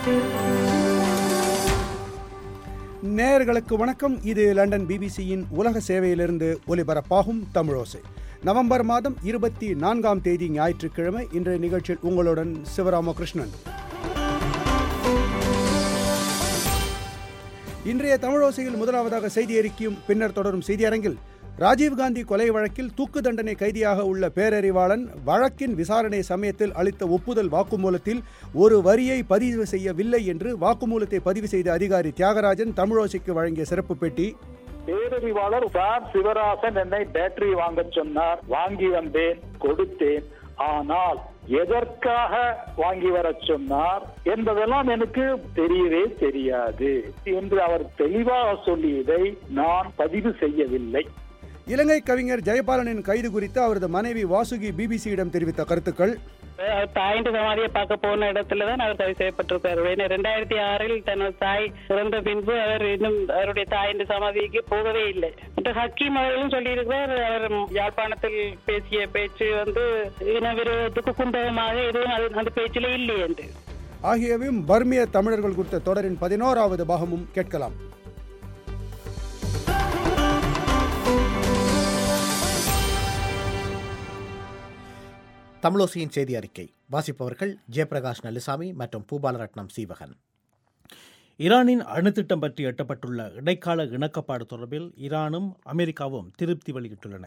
நேயர்களுக்கு வணக்கம் இது லண்டன் பிபிசியின் உலக சேவையிலிருந்து ஒலிபரப்பாகும் தமிழோசை நவம்பர் மாதம் இருபத்தி நான்காம் தேதி ஞாயிற்றுக்கிழமை இன்றைய நிகழ்ச்சியில் உங்களுடன் சிவராமகிருஷ்ணன் இன்றைய தமிழோசையில் முதலாவதாக செய்தி அறிக்கையும் பின்னர் தொடரும் செய்தியரங்கில் ராஜீவ்காந்தி கொலை வழக்கில் தூக்கு தண்டனை கைதியாக உள்ள பேரறிவாளன் வழக்கின் விசாரணை சமயத்தில் அளித்த ஒப்புதல் வாக்குமூலத்தில் ஒரு வரியை பதிவு செய்யவில்லை என்று வாக்குமூலத்தை பதிவு செய்த அதிகாரி தியாகராஜன் தமிழோசைக்கு வழங்கிய சிறப்பு பேட்டி பேரறிவாளர் சார் சிவராசன் என்னை பேட்டரி வாங்க சொன்னார் வாங்கி வந்தேன் கொடுத்தேன் ஆனால் எதற்காக வாங்கி வர சொன்னார் என்பதெல்லாம் எனக்கு தெரியவே தெரியாது என்று அவர் தெளிவாக சொல்லியதை நான் பதிவு செய்யவில்லை இலங்கை கவிஞர் ஜெயபாலனின் கைது குறித்து அவரது மனைவி வாசுகி பிபிசியிடம் தெரிவித்த கருத்துக்கள் அவர் தாயின் சமாதியை பார்க்க போன இடத்துல தான் அவர் கைது செய்யப்பட்டிருக்காரு ஏன்னா ரெண்டாயிரத்தி ஆறில் தனது தாய் இறந்த பின்பு அவர் இன்னும் அவருடைய தாயின் சமாதிக்கு போகவே இல்லை மற்ற ஹக்கீம் அவர்களும் சொல்லியிருக்கிறார் அவர் யாழ்ப்பாணத்தில் பேசிய பேச்சு வந்து இன விரோதத்துக்கு குந்தகமாக எதுவும் அது அந்த பேச்சில் இல்லை என்று ஆகியவையும் பர்மிய தமிழர்கள் குறித்த தொடரின் பதினோராவது பாகமும் கேட்கலாம் தமிழோசையின் செய்தி அறிக்கை வாசிப்பவர்கள் ஜெயபிரகாஷ் நல்லுசாமி மற்றும் பூபாலரட்னம் சீவகன் ஈரானின் அணுத்திட்டம் பற்றி எட்டப்பட்டுள்ள இடைக்கால இணக்கப்பாடு தொடர்பில் ஈரானும் அமெரிக்காவும் திருப்தி வெளியிட்டுள்ளன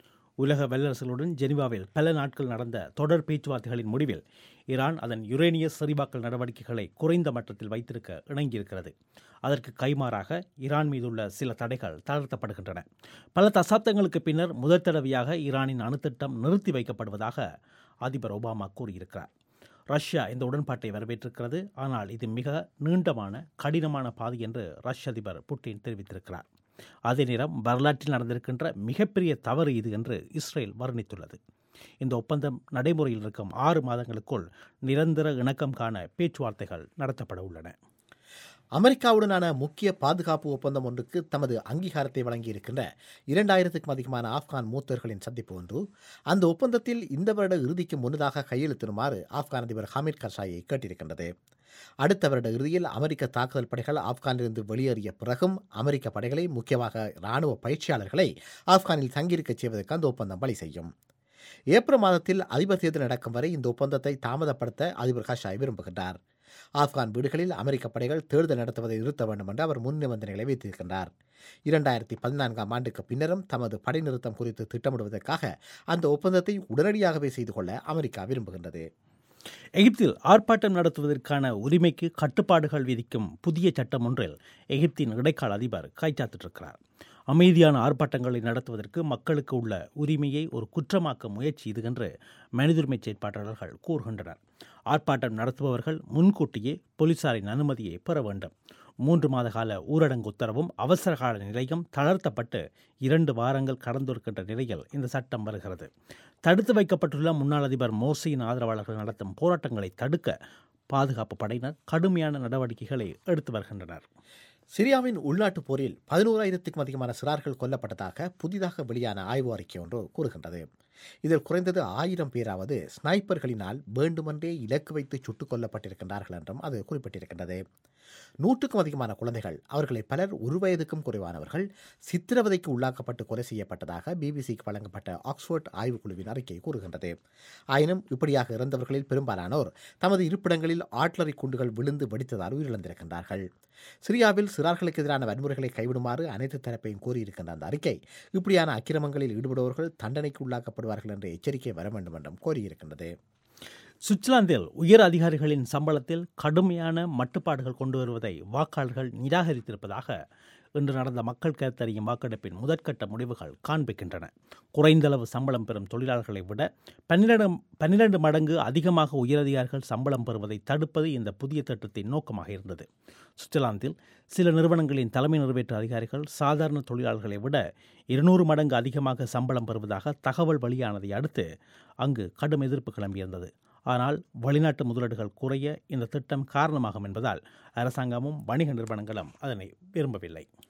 உலக வல்லரசுகளுடன் ஜெனீவாவில் பல நாட்கள் நடந்த தொடர் பேச்சுவார்த்தைகளின் முடிவில் ஈரான் அதன் யுரேனிய செறிவாக்கல் நடவடிக்கைகளை குறைந்த மட்டத்தில் வைத்திருக்க இணங்கியிருக்கிறது அதற்கு கைமாறாக ஈரான் மீதுள்ள சில தடைகள் தளர்த்தப்படுகின்றன பல தசாப்தங்களுக்கு பின்னர் முதல் தடவையாக ஈரானின் அணுத்திட்டம் நிறுத்தி வைக்கப்படுவதாக அதிபர் ஒபாமா கூறியிருக்கிறார் ரஷ்யா இந்த உடன்பாட்டை வரவேற்றிருக்கிறது ஆனால் இது மிக நீண்டமான கடினமான பாதை என்று ரஷ்ய அதிபர் புட்டின் தெரிவித்திருக்கிறார் அதே நேரம் வரலாற்றில் நடந்திருக்கின்ற மிகப்பெரிய தவறு இது என்று இஸ்ரேல் வர்ணித்துள்ளது இந்த ஒப்பந்தம் நடைமுறையில் இருக்கும் ஆறு மாதங்களுக்குள் நிரந்தர இணக்கம் காண பேச்சுவார்த்தைகள் நடத்தப்பட உள்ளன அமெரிக்காவுடனான முக்கிய பாதுகாப்பு ஒப்பந்தம் ஒன்றுக்கு தமது அங்கீகாரத்தை வழங்கியிருக்கின்ற இரண்டாயிரத்துக்கும் அதிகமான ஆப்கான் மூத்தர்களின் சந்திப்பு ஒன்று அந்த ஒப்பந்தத்தில் இந்த வருட இறுதிக்கு முன்னதாக கையெழுத்திடுமாறு ஆப்கான் அதிபர் ஹமீத் கர்சாயை கேட்டிருக்கின்றது அடுத்த வருட இறுதியில் அமெரிக்க தாக்குதல் படைகள் ஆப்கானிலிருந்து வெளியேறிய பிறகும் அமெரிக்க படைகளை முக்கியமாக இராணுவ பயிற்சியாளர்களை ஆப்கானில் தங்கியிருக்கச் செய்வதற்கு அந்த ஒப்பந்தம் வழி செய்யும் ஏப்ரல் மாதத்தில் அதிபர் தேர்தல் நடக்கும் வரை இந்த ஒப்பந்தத்தை தாமதப்படுத்த அதிபர் கஷாய் விரும்புகின்றார் ஆப்கான் வீடுகளில் அமெரிக்க படைகள் தேர்தல் நடத்துவதை நிறுத்த வேண்டும் என்று அவர் முன் நிபந்தனைகளை வைத்திருக்கின்றார் இரண்டாயிரத்தி பதினான்காம் ஆண்டுக்கு பின்னரும் தமது படை நிறுத்தம் குறித்து திட்டமிடுவதற்காக அந்த ஒப்பந்தத்தை உடனடியாகவே செய்து கொள்ள அமெரிக்கா விரும்புகின்றது எகிப்தில் ஆர்ப்பாட்டம் நடத்துவதற்கான உரிமைக்கு கட்டுப்பாடுகள் விதிக்கும் புதிய சட்டம் ஒன்றில் எகிப்தின் இடைக்கால அதிபர் கைச்சாத்திட்டிருக்கிறார் அமைதியான ஆர்ப்பாட்டங்களை நடத்துவதற்கு மக்களுக்கு உள்ள உரிமையை ஒரு குற்றமாக்க முயற்சி இது என்று மனிதுரிமை செயற்பாட்டாளர்கள் கூறுகின்றனர் ஆர்ப்பாட்டம் நடத்துபவர்கள் முன்கூட்டியே போலீசாரின் அனுமதியை பெற வேண்டும் மூன்று மாத கால ஊரடங்கு உத்தரவும் அவசர கால நிலையும் தளர்த்தப்பட்டு இரண்டு வாரங்கள் கடந்திருக்கின்ற நிலையில் இந்த சட்டம் வருகிறது தடுத்து வைக்கப்பட்டுள்ள முன்னாள் அதிபர் மோர்சியின் ஆதரவாளர்கள் நடத்தும் போராட்டங்களை தடுக்க பாதுகாப்பு படையினர் கடுமையான நடவடிக்கைகளை எடுத்து வருகின்றனர் சிரியாவின் உள்நாட்டுப் போரில் பதினோராயிரத்துக்கும் அதிகமான சிறார்கள் கொல்லப்பட்டதாக புதிதாக வெளியான ஆய்வு அறிக்கை ஒன்று கூறுகின்றது இதில் குறைந்தது ஆயிரம் பேராவது ஸ்னைப்பர்களினால் வேண்டுமென்றே இலக்கு வைத்து சுட்டுக் கொல்லப்பட்டிருக்கின்றார்கள் என்றும் அது குறிப்பிட்டிருக்கின்றது நூற்றுக்கும் அதிகமான குழந்தைகள் அவர்களை பலர் ஒரு வயதுக்கும் குறைவானவர்கள் சித்திரவதைக்கு உள்ளாக்கப்பட்டு கொலை செய்யப்பட்டதாக பிபிசிக்கு வழங்கப்பட்ட ஆக்ஸ்போர்ட் ஆய்வுக்குழுவின் அறிக்கை கூறுகின்றது ஆயினும் இப்படியாக இறந்தவர்களில் பெரும்பாலானோர் தமது இருப்பிடங்களில் ஆட்லரி குண்டுகள் விழுந்து வெடித்ததால் உயிரிழந்திருக்கின்றார்கள் சிரியாவில் சிறார்களுக்கு எதிரான வன்முறைகளை கைவிடுமாறு அனைத்து தரப்பையும் கோரியிருக்கின்ற அந்த அறிக்கை இப்படியான அக்கிரமங்களில் ஈடுபடுபவர்கள் தண்டனைக்கு உள்ளாக்கப்படுவார்கள் என்ற எச்சரிக்கை வர வேண்டும் என்றும் கோரியிருக்கின்றது சுவிட்சர்லாந்தில் உயர் அதிகாரிகளின் சம்பளத்தில் கடுமையான மட்டுப்பாடுகள் கொண்டு வருவதை வாக்காளர்கள் நிராகரித்திருப்பதாக இன்று நடந்த மக்கள் கருத்தறியும் வாக்கெடுப்பின் முதற்கட்ட முடிவுகள் காண்பிக்கின்றன குறைந்தளவு சம்பளம் பெறும் தொழிலாளர்களை விட பன்னிரண்டு பன்னிரண்டு மடங்கு அதிகமாக உயரதிகாரிகள் சம்பளம் பெறுவதை தடுப்பது இந்த புதிய திட்டத்தின் நோக்கமாக இருந்தது சுவிட்சர்லாந்தில் சில நிறுவனங்களின் தலைமை நிறைவேற்று அதிகாரிகள் சாதாரண தொழிலாளர்களை விட இருநூறு மடங்கு அதிகமாக சம்பளம் பெறுவதாக தகவல் வெளியானதை அடுத்து அங்கு கடும் எதிர்ப்பு கிளம்பியிருந்தது ஆனால் வெளிநாட்டு முதலீடுகள் குறைய இந்த திட்டம் காரணமாகும் என்பதால் அரசாங்கமும் வணிக நிறுவனங்களும் அதனை விரும்பவில்லை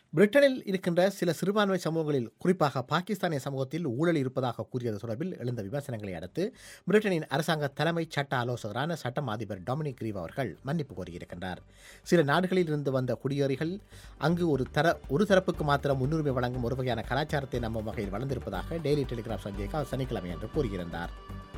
பிரிட்டனில் இருக்கின்ற சில சிறுபான்மை சமூகங்களில் குறிப்பாக பாகிஸ்தானிய சமூகத்தில் ஊழல் இருப்பதாக கூறியது தொடர்பில் எழுந்த விமர்சனங்களை அடுத்து பிரிட்டனின் அரசாங்க தலைமை சட்ட ஆலோசகரான சட்டம் அதிபர் டொமினிக் ரீவ் அவர்கள் மன்னிப்பு கோரியிருக்கின்றார் சில நாடுகளில் இருந்து வந்த குடியேறிகள் அங்கு ஒரு தர ஒரு தரப்புக்கு மாத்திரம் முன்னுரிமை வழங்கும் ஒரு வகையான கலாச்சாரத்தை நம்பும் வகையில் வளர்ந்திருப்பதாக டெய்லி டெலிகிராஃப் சஞ்சய்க்கு அவர் சனிக்கிழமை என்று கூறியிருந்தார்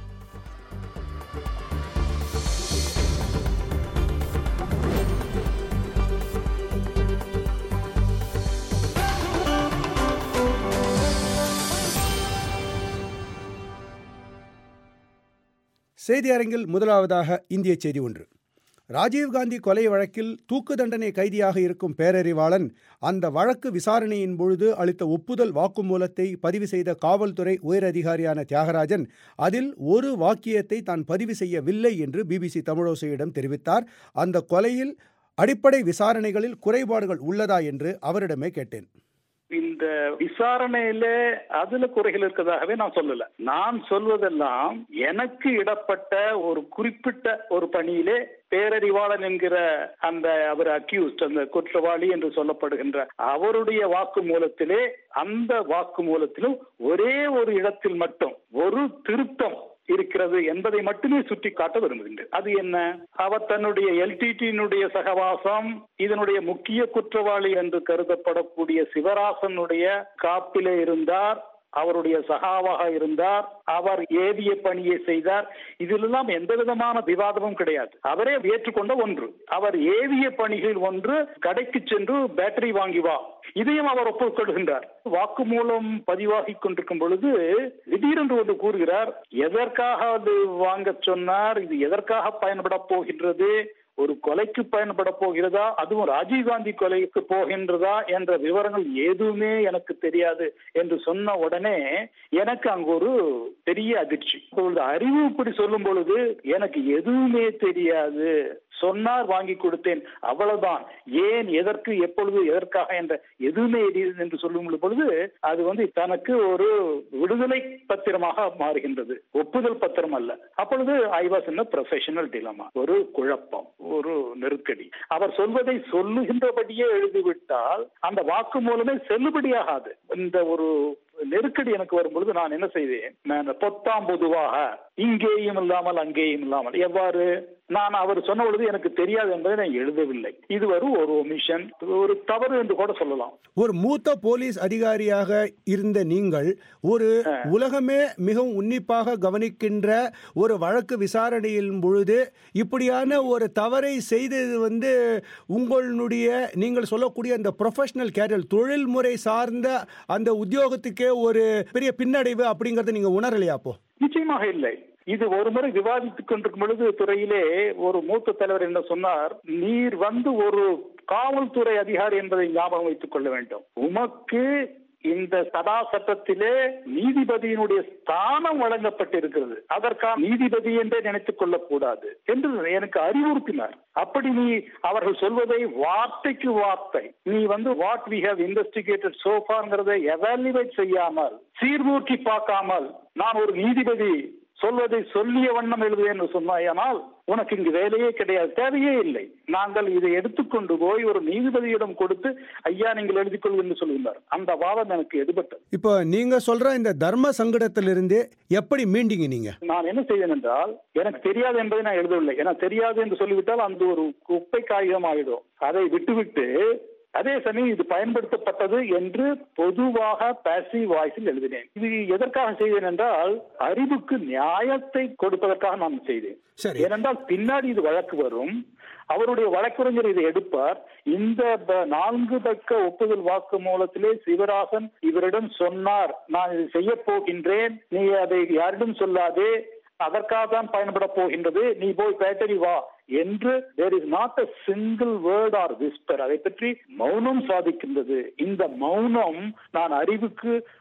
செய்தி அரங்கில் முதலாவதாக இந்திய செய்தி ஒன்று ராஜீவ்காந்தி கொலை வழக்கில் தூக்கு தண்டனை கைதியாக இருக்கும் பேரறிவாளன் அந்த வழக்கு விசாரணையின் பொழுது அளித்த ஒப்புதல் வாக்குமூலத்தை பதிவு செய்த காவல்துறை உயரதிகாரியான தியாகராஜன் அதில் ஒரு வாக்கியத்தை தான் பதிவு செய்யவில்லை என்று பிபிசி தமிழோசையிடம் தெரிவித்தார் அந்த கொலையில் அடிப்படை விசாரணைகளில் குறைபாடுகள் உள்ளதா என்று அவரிடமே கேட்டேன் இந்த விசாரணையில அதுல குறைகள் இருக்கிறதாகவே நான் சொல்லல நான் சொல்வதெல்லாம் எனக்கு இடப்பட்ட ஒரு குறிப்பிட்ட ஒரு பணியிலே பேரறிவாளன் என்கிற அந்த அவர் அக்யூஸ்ட் அந்த குற்றவாளி என்று சொல்லப்படுகின்ற அவருடைய வாக்கு மூலத்திலே அந்த வாக்கு மூலத்திலும் ஒரே ஒரு இடத்தில் மட்டும் ஒரு திருத்தம் இருக்கிறது என்பதை மட்டுமே சுட்டி காட்ட விரும்புகின்றேன் அது என்ன அவர் தன்னுடைய எல்டிடியினுடைய சகவாசம் இதனுடைய முக்கிய குற்றவாளி என்று கருதப்படக்கூடிய சிவராசனுடைய காப்பிலே இருந்தார் அவருடைய சகாவாக இருந்தார் அவர் ஏவிய பணியை செய்தார் இதிலெல்லாம் எந்த விதமான விவாதமும் கிடையாது அவரே ஏற்றுக்கொண்ட ஒன்று அவர் ஏவிய பணிகள் ஒன்று கடைக்கு சென்று பேட்டரி வாங்கி வா இதையும் அவர் ஒப்புக்கொள்கின்றார் வாக்குமூலம் பதிவாகி கொண்டிருக்கும் பொழுது திடீரென்று ஒன்று கூறுகிறார் எதற்காக அது வாங்க சொன்னார் இது எதற்காக பயன்பட போகின்றது ஒரு கொலைக்கு பயன்பட போகிறதா அதுவும் ராஜீவ்காந்தி கொலைக்கு போகின்றதா என்ற விவரங்கள் எதுவுமே எனக்கு தெரியாது என்று சொன்ன உடனே எனக்கு அங்கு ஒரு பெரிய அதிர்ச்சி இப்பொழுது அறிவு இப்படி சொல்லும் பொழுது எனக்கு எதுவுமே தெரியாது சொன்னார் வாங்கி கொடுத்தேன் அவ்வளவுதான் ஏன் எதற்கு எப்பொழுது எதற்காக என்ற எதுவுமே என்று சொல்லும் பொழுது அது வந்து தனக்கு ஒரு விடுதலை பத்திரமாக மாறுகின்றது ஒப்புதல் பத்திரம் அல்ல அப்பொழுது ஐ வாஸ் இன் ப்ரொஃபஷனல் டிலமா ஒரு குழப்பம் ஒரு நெருக்கடி அவர் சொல்வதை சொல்லுகின்றபடியே எழுதிவிட்டால் அந்த வாக்கு மூலமே செல்லுபடியாகாது இந்த ஒரு நெருக்கடி எனக்கு வரும்பொழுது நான் என்ன செய்தேன் நான் பொத்தாம் பொதுவாக இங்கேயும் இல்லாமல் அங்கேயும் இல்லாமல் எவ்வாறு நான் அவர் சொன்ன பொழுது எனக்கு தெரியாது என்பதை நான் எழுதவில்லை இது ஒரு ஒரு ஒமிஷன் ஒரு தவறு என்று கூட சொல்லலாம் ஒரு மூத்த போலீஸ் அதிகாரியாக இருந்த நீங்கள் ஒரு உலகமே மிகவும் உன்னிப்பாக கவனிக்கின்ற ஒரு வழக்கு விசாரணையின் பொழுது இப்படியான ஒரு தவறை செய்தது வந்து உங்களுடைய நீங்கள் சொல்லக்கூடிய அந்த ப்ரொஃபஷனல் கேரியர் தொழில்முறை சார்ந்த அந்த உத்தியோகத்துக்கே ஒரு பெரிய பின்னடைவு அப்படிங்கறத நீங்க உணரலையா அப்போ நிச்சயமாக இல்லை இது ஒரு முறை விவாதித்துக் கொண்டிருக்கும் பொழுது துறையிலே ஒரு மூத்த தலைவர் என்ன சொன்னார் நீர் வந்து ஒரு காவல்துறை அதிகாரி என்பதை ஞாபகம் வைத்துக் கொள்ள வேண்டும் உமக்கு இந்த சதா சட்டத்திலே நீதிபதியினுடைய ஸ்தானம் வழங்கப்பட்டிருக்கிறது அதற்கான நீதிபதி என்றே நினைத்துக் கொள்ளக்கூடாது என்று எனக்கு அறிவுறுத்தினார் அப்படி நீ அவர்கள் சொல்வதை வார்த்தைக்கு வார்த்தை நீ வந்து வாட் வி ஹவ் இன்வெஸ்டிகேட்டட் சோஃபாங்கிறதை எவாலுவேட் செய்யாமல் சீர்தூக்கி பார்க்காமல் நான் ஒரு நீதிபதி சொல்வதை சொல்லிய வண்ணம் எழுதுவேன் சொன்னாயானால் உனக்கு இங்கு வேலையே கிடையாது தேவையே இல்லை நாங்கள் இதை எடுத்துக்கொண்டு போய் ஒரு நீதிபதியிடம் கொடுத்து ஐயா நீங்கள் எழுதிக் கொள்ளுங்கள் என்று சொல்லுகிறார் அந்த வாதம் எனக்கு எடுபட்டது இப்போ நீங்க சொல்ற இந்த தர்ம சங்கடத்திலிருந்து எப்படி மீண்டிங்க நீங்க நான் என்ன செய்தேன் என்றால் எனக்கு தெரியாது என்பதை நான் எழுதவில்லை ஏன்னா தெரியாது என்று சொல்லிவிட்டால் அந்த ஒரு குப்பை காகிதம் ஆகிடும் அதை விட்டுவிட்டு அதே சமயம் இது பயன்படுத்தப்பட்டது என்று பொதுவாக பேசிவ் வாய்ஸில் எழுதினேன் இது எதற்காக செய்தேன் என்றால் அறிவுக்கு நியாயத்தை கொடுப்பதற்காக நான் செய்தேன் சரி. ஏனென்றால் பின்னாடி இது வழக்கு வரும் அவருடைய வழக்கறிஞர் இதை எடுப்பார் இந்த ப- நான்கு பக்க ஒப்புதல் வாக்கு மூலத்திலே சிவராசன் இவரிடம் சொன்னார் நான் இதை செய்ய போகின்றேன் நீ அதை யாரிடம் சொல்லாதே அதற்காக தான் பயன்பட போகின்றது நீ போய் பேட்டரி வா என்று there is not a single word or whisper அதை பற்றி மௌனம் சாதிக்கின்றது இந்த மௌனம் நான் அறிவுக்கு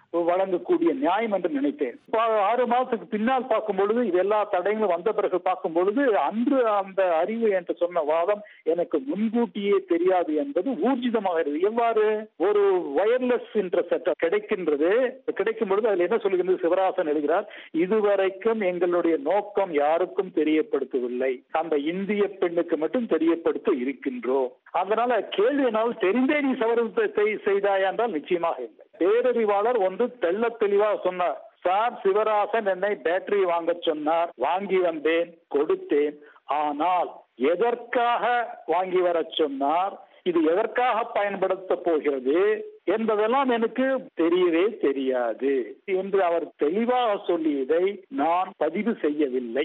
வழங்கக்கூடிய நியாயம் என்று நினைத்தேன் இப்ப ஆறு மாதத்துக்கு பின்னால் பார்க்கும் பொழுது இது எல்லா தடயங்களும் வந்த பிறகு பார்க்கும் பொழுது அன்று அந்த அறிவு என்று சொன்ன வாதம் எனக்கு முன்கூட்டியே தெரியாது என்பது ஊர்ஜிதமாக இருக்கு எவ்வாறு ஒரு வயர்லெஸ் இன்டர்செப்ட் கிடைக்கின்றது கிடைக்கும் பொழுது அதுல என்ன சொல்லுகிறது சிவராசன் எழுதுகிறார் இதுவரைக்கும் எங்களுடைய நோக்கம் யாருக்கும் தெரியப்படுத்தவில்லை அந்த இந்திய பெண்ணுக்கு மட்டும் தெரியப்படுத்த இருக்கின்றோம் அதனால கேள்வி என்னால் தெரிந்தே நீ சவரத்தை செய்தாயா என்றால் நிச்சயமாக இல்லை பேரறிவாளர் ஒன்று தெள்ள தெளிவாக சொன்னார் சார் சிவராசன் என்னை பேட்டரி வாங்க சொன்னார் வாங்கி வந்தேன் கொடுத்தேன் ஆனால் எதற்காக வாங்கி வர சொன்னார் இது எதற்காக பயன்படுத்த போகிறது என்பதெல்லாம் எனக்கு தெரியவே தெரியாது என்று அவர் தெளிவாக சொல்லியதை நான் பதிவு செய்யவில்லை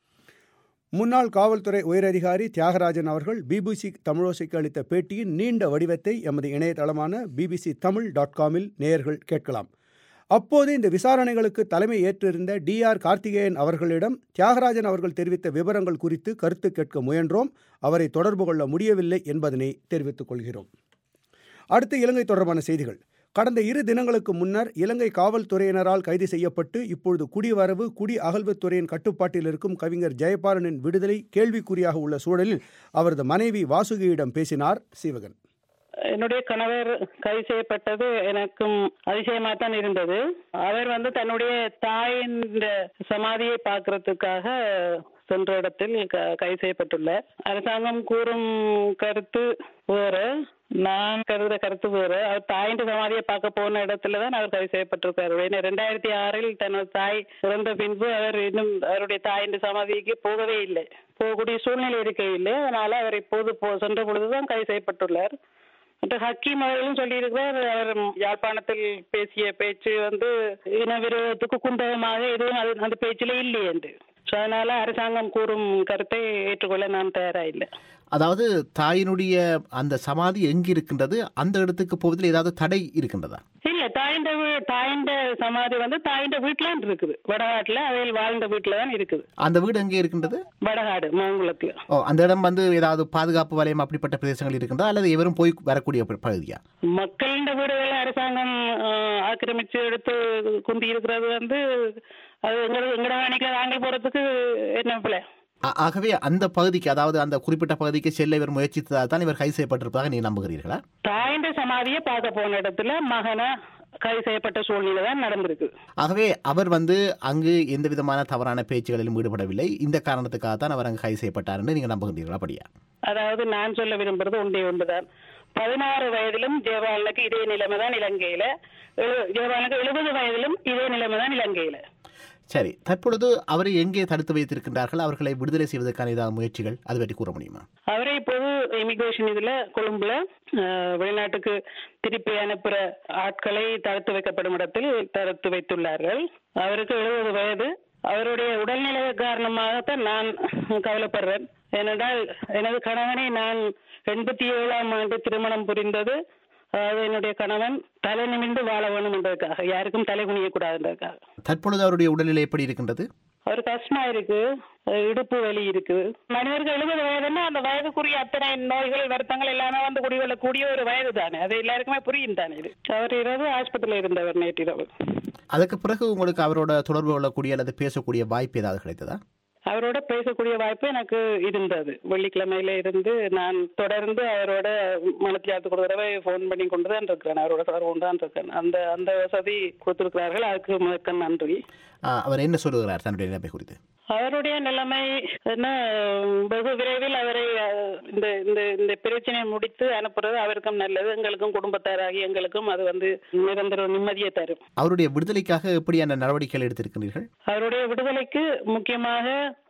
முன்னாள் காவல்துறை உயரதிகாரி தியாகராஜன் அவர்கள் பிபிசி தமிழோசைக்கு அளித்த பேட்டியின் நீண்ட வடிவத்தை எமது இணையதளமான பிபிசி தமிழ் டாட் காமில் நேயர்கள் கேட்கலாம் அப்போது இந்த விசாரணைகளுக்கு தலைமை ஏற்றிருந்த டி ஆர் கார்த்திகேயன் அவர்களிடம் தியாகராஜன் அவர்கள் தெரிவித்த விவரங்கள் குறித்து கருத்து கேட்க முயன்றோம் அவரை தொடர்பு கொள்ள முடியவில்லை என்பதனை தெரிவித்துக் கொள்கிறோம் அடுத்து இலங்கை தொடர்பான செய்திகள் கடந்த இரு தினங்களுக்கு முன்னர் இலங்கை காவல்துறையினரால் கைது செய்யப்பட்டு இப்பொழுது குடிவரவு குடி அகழ்வுத்துறையின் கட்டுப்பாட்டில் இருக்கும் கவிஞர் ஜெயபாலனின் விடுதலை கேள்விக்குறியாக உள்ள சூழலில் அவரது மனைவி வாசுகியிடம் பேசினார் சீவகன் என்னுடைய கணவர் கைது செய்யப்பட்டது எனக்கும் அதிசயமா தான் இருந்தது அவர் வந்து தன்னுடைய தாயின் சமாதியை பார்க்கறதுக்காக சென்ற இடத்தில் க- கைது செய்யப்பட்டுள்ளார் அரசாங்கம் கூறும் கருத்து வேற நான் கருதுற கருத்து வேற அவர் தாயின் சமாதியை பார்க்க போன இடத்துல தான் அவர் கைது செய்யப்பட்டிருக்காரு ஏன்னா ரெண்டாயிரத்தி ஆறில் தனது தாய் இறந்த பின்பு அவர் இன்னும் அவருடைய தாயின் சமாதிக்கு போகவே இல்லை போகக்கூடிய சூழ்நிலை இருக்கவில்லை அதனால அவர் இப்போது போ- சென்ற பொழுதுதான் கைது செய்யப்பட்டுள்ளார் மற்ற ஹக்கீம் அவர்களும் சொல்லியிருக்கிறார் அவர் யாழ்ப்பாணத்தில் பேசிய பேச்சு வந்து இன விரோதத்துக்கு குந்தகமாக எதுவும் அது அந்த பேச்சில் இல்லை என்று So, அதனால அரசாங்கம் கூறும் கருத்தை ஏற்றுக்கொள்ள நான் தயாரா இல்லை அதாவது தாயினுடைய அந்த சமாதி எங்கு இருக்கின்றது அந்த இடத்துக்கு போவதில் ஏதாவது தடை இருக்கின்றதா இல்ல தாயிண்ட வீ- தாயிண்ட சமாதி வந்து தாயிண்ட வீட்டுல இருக்குது வடகாட்டுல அவையில் வாழ்ந்த வீட்டுல தான் இருக்குது அந்த வீடு எங்கே இருக்கின்றது வடகாடு மாங்குளத்துல ஓ அந்த இடம் வந்து ஏதாவது பாதுகாப்பு வலயம் அப்படிப்பட்ட பிரதேசங்கள் இருக்கின்றதா அல்லது எவரும் போய் வரக்கூடிய ப- பகுதியா மக்களின் வீடுகளை அரசாங்கம் ஆஹ், ஆக்கிரமிச்சு எடுத்து குந்தி இருக்கிறது வந்து அது எங்க எங்கட அணிக்கு நாங்கள் போறதுக்கு என்ன பிள்ளை ஆ- ஆகவே அந்த பகுதிக்கு அதாவது அந்த குறிப்பிட்ட பகுதிக்கு செல்ல இவர் முயற்சித்ததால் தான் இவர் கைது செய்யப்பட்டிருப்பதாக நீ நம்புகிறீர்களா தாயிന്റെ சமாதியை பார்க்க போன இடத்துல மகனை கைது செய்யப்பட்ட சூழ்நிலை தான் நடந்திருக்கு ஆகவே அவர் வந்து அங்கு எந்த விதமான தவறான பேச்சுகளிலும் ஈடுபடவில்லை இந்த காரணத்துக்காக தான் அவர் அங்கு கைது செய்யப்பட்டார் என்று நீங்கள் நம்புகிறீர்களா அப்படியா அதாவது நான் சொல்ல விரும்புறது ஒன்றே ஒன்றுதான் பதினாறு வயதிலும் ஜெயபாலனுக்கு இதே நிலைமை தான் இலங்கையில எழு- ஜெயபாலனுக்கு எழுபது வயதிலும் இதே நிலைமை தான் இலங்கையில சரி தற்பொழுது அவரை எங்கே தடுத்து வைத்திருக்கின்றார்கள் அவர்களை விடுதலை செய்வதற்கான ஏதாவது முயற்சிகள் அது பற்றி கூற முடியுமா அவரை இப்போது இமிகிரேஷன் இதுல கொழும்புல அஹ், வெளிநாட்டுக்கு திருப்பி அனுப்புற ஆட்களை தடுத்து வைக்கப்படும் இடத்தில் தடுத்து வைத்துள்ளார்கள் அவருக்கு எழுபது வயது அவருடைய உடல்நிலை காரணமாகத்தான் நான் கவலைப்படுறேன் ஏனென்றால் எனது கணவனை நான் எண்பத்தி ஏழாம் ஆண்டு திருமணம் புரிந்தது அதாவது என்னுடைய கணவன் தலை நிமிர்ந்து வாழ வேண்டும் என்பதற்காக யாருக்கும் தலை குனிய கூடாதுன்றதுக்காக தற்பொழுது அவருடைய உடல்நிலை எப்படி இருக்கின்றது ஒரு கஷ்டமா இருக்கு அஹ் இடுப்பு வலி இருக்குது மனிதர்கள் எழுபது வயதுன்னா அந்த வயதுக்குரிய அத்தனை நோய்கள் வருத்தங்கள் எல்லாமே வந்து குடிகொள்ளக்கூடிய ஒரு வயது தானே அது எல்லாருக்குமே புரியும் தானே இது அவர் இரவு ஆஸ்பத்திரியில் இருந்தவர் நேற்றிரவு அதுக்கு பிறகு உங்களுக்கு அவரோட தொடர்பு கொள்ளக்கூடிய அல்லது பேசக்கூடிய வாய்ப்பு ஏதாவது கிடைத்ததா அவரோட பேசக்கூடிய வாய்ப்பு எனக்கு இருந்தது வெள்ளிக்கிழமையில இருந்து நான் தொடர்ந்து அவரோட மனத்தியாத்துக்கு ஒரு தடவை ஃபோன் பண்ணி கொண்டு தான் இருக்கிறேன் அவரோட தொடர்பு கொண்டு தான் இருக்கேன் அந்த அந்த வசதி கொடுத்திருக்கிறார்கள் அதுக்கு முதற்க நன்றி ஆ, அவர் என்ன சொல்லுகிறார் தன்னுடைய நிலைமை குறித்து அவருடைய நிலைமை என்ன வெகு விரைவில் அவரை அஹ், இந்த இந்த இந்த பிரச்சனையை முடித்து அனுப்புறது அவருக்கும் நல்லது எங்களுக்கும் குடும்பத்தாராகி எங்களுக்கும் அது வந்து நிரந்தர நிம்மதியை தரும் அவருடைய விடுதலைக்காக எப்படியான நடவடிக்கைகள் எடுத்திருக்கிறீர்கள் அவருடைய விடுதலைக்கு முக்கியமாக